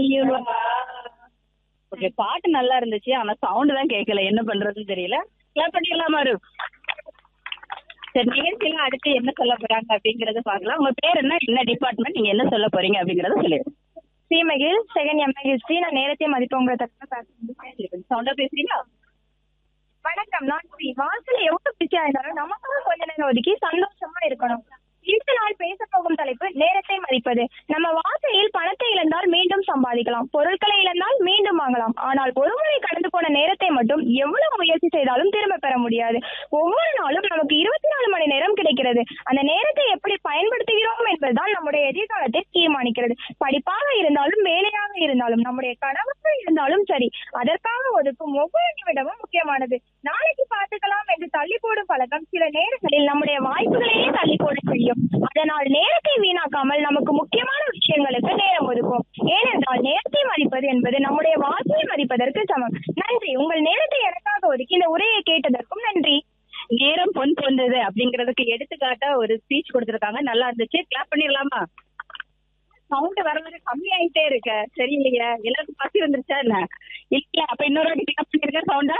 okay பாட்டு நல்லா இருந்துச்சு ஆனா சவுண்ட் தான் கேட்கல என்ன பண்றதுன்னு தெரியல கிளாப் பண்ணிடலாமா ரு சரி நிகழ்ச்சியில அடுத்து என்ன சொல்ல போறாங்க அப்படிங்கறத பார்க்கலாம் உங்க பேர் என்ன என்ன டிபார்ட்மெண்ட் நீங்க என்ன சொல்ல போறீங்க அப்படிங்கறத சொல்லிடுங்க சீமகில் செகண்ட் எம்ஏ ஹிஸ்டரி நான் நேரத்தை மதிப்பவங்க சவுண்டா பேசுறீங்களா வணக்கம் நான் ஸ்ரீ வாழ்க்கையில எவ்வளவு பிஸியா இருந்தாலும் நமக்காக கொஞ்ச நேரம் ஒதுக்கி சந்தோஷமா இருக்கணும் இந்த நாள் பேச போகும் தலைப்பு நேரத்தை மதிப்பது நம்ம வாழ்க்கையில் பணத்தை இழந்தால் மீண்டும் சம்பாதிக்கலாம் பொருட்களை இழந்தால் மீண்டும் வாங்கலாம் ஆனால் ஒருமுறை கடந்து போன நேரத்தை மட்டும் எவ்வளவு முயற்சி செய்தாலும் திரும்ப பெற முடியாது ஒவ்வொரு நாளும் நமக்கு இருபத்தி நாலு மணி நேரம் கிடைக்கிறது அந்த நேரத்தை எப்படி பயன்படுத்துகிறோம் என்பதுதான் நம்முடைய எதிர்காலத்தை தீர்மானிக்கிறது படிப்பாக இருந்தாலும் வேலையாக இருந்தாலும் நம்முடைய கனவாக இருந்தாலும் சரி அதற்காக ஒதுக்கும் ஒவ்வொரு நிமிடமும் முக்கியமானது நாளைக்கு பார்த்துக்கலாம் என்று தள்ளி போடும் பழக்கம் சில நேரங்களில் நம்முடைய வாய்ப்புகளையே தள்ளி போட செய்யும் அதனால் நேரத்தை வீணாக்காமல் நமக்கு முக்கியமான விஷயங்களுக்கு நேரம் ஒதுக்கும் ஏனென்றால் நேரத்தை மதிப்பது என்பது நம்முடைய வாழ்க்கையை மதிப்பதற்கு சமம் நன்றி உங்கள் நேரத்தை எனக்காக ஒதுக்கி இந்த உரையை கேட்டதற்கும் நன்றி நேரம் பொன் பொந்தது அப்படிங்கறதுக்கு எடுத்துக்காட்டா ஒரு ஸ்பீச் கொடுத்திருக்காங்க நல்லா இருந்துச்சு கிளாப் பண்ணிடலாமா சவுண்ட் வர வர கம்மி ஆயிட்டே இருக்க சரியில்லையா எல்லாருக்கும் பசி வந்துருச்சா என்ன இல்ல அப்ப இன்னொரு வாட்டி கிளாப் பண்ணிருக்க சவுண்டா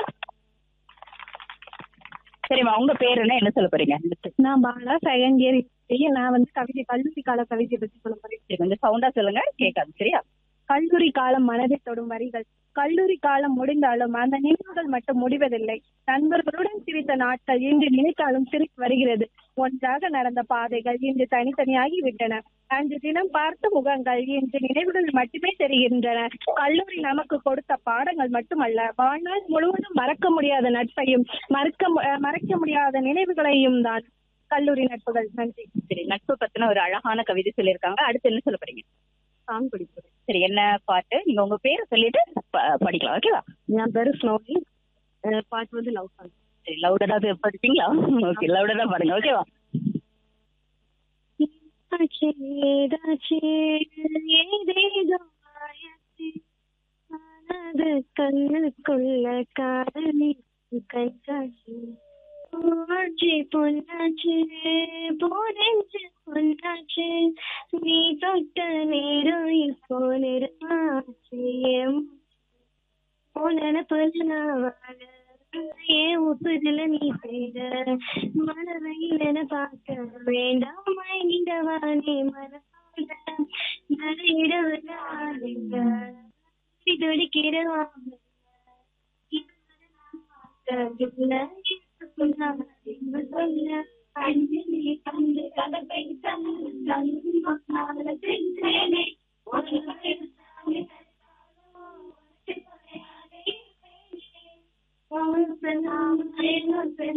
சரிம்மா உங்க பேர் என்ன என்ன சொல்ல போறீங்க நான் பாலா செகண்ட் இயர் நான் வந்து கவிதை கல்லூரி கால கவிதை பற்றி சொல்ல போறேன் சரி, கொஞ்சம் சவுண்டா சொல்லுங்க கேட்காது சரியா கல்லூரி காலம் மனதை தொடும் வரிகள் கல்லூரி காலம் முடிந்தாலும் அந்த நினைவுகள் மட்டும் முடிவதில்லை நண்பர்களுடன் சிரித்த நாட்கள் இன்று நினைத்தாலும் சிரிப்பு வருகிறது ஒன்றாக நடந்த பாதைகள் இன்று தனித்தனியாகி விட்டன அன்று தினம் பார்த்த முகங்கள் இன்று நினைவுகள் மட்டுமே தெரிகின்றன கல்லூரி நமக்கு கொடுத்த பாடங்கள் மட்டுமல்ல வாழ்நாள் முழுவதும் மறக்க முடியாத நட்பையும் மறக்க மு- அஹ் மறக்க முடியாத நினைவுகளையும் தான் கல்லூரி நட்புகள் நன்றி சரி நட்பு பத்தின ஒரு அழகான கவிதை சொல்லியிருக்காங்க அடுத்து என்ன சொல்ல போறீங்க சாங் பிடிப்பது சரி என்ன பாட்டு நீங்க உங்க பேரை சொல்லிட்டு ப- படிக்கலாம் ஓகேவா என் பேரு ஸ்னோலி பாட்டு வந்து லவ் சாங் சரி லவுடரா படிப்பீங்களா ஓகே லவுடரா பாருங்க ஓகேவா ஏதாச்சு ஏதாச்சு ஏதேதோ ஆயாச்சு மனது கண்ணுக்குள்ள காதலி கைகாட்சி பூவாச்சு பொன்னாச்சு போனெஞ்சு பொன்னாச்சு நீ தொட்ட நேரம் இப்போ நேரமாச்சு நினப்புல நான் வாழ ஏன் ஒப்புதல நீ செய்த மனவையில பார்க்க வேண்டாம் மயங்கிடவா நீ மனசால நரையிடவா துடிக்கிறவா சொல்ல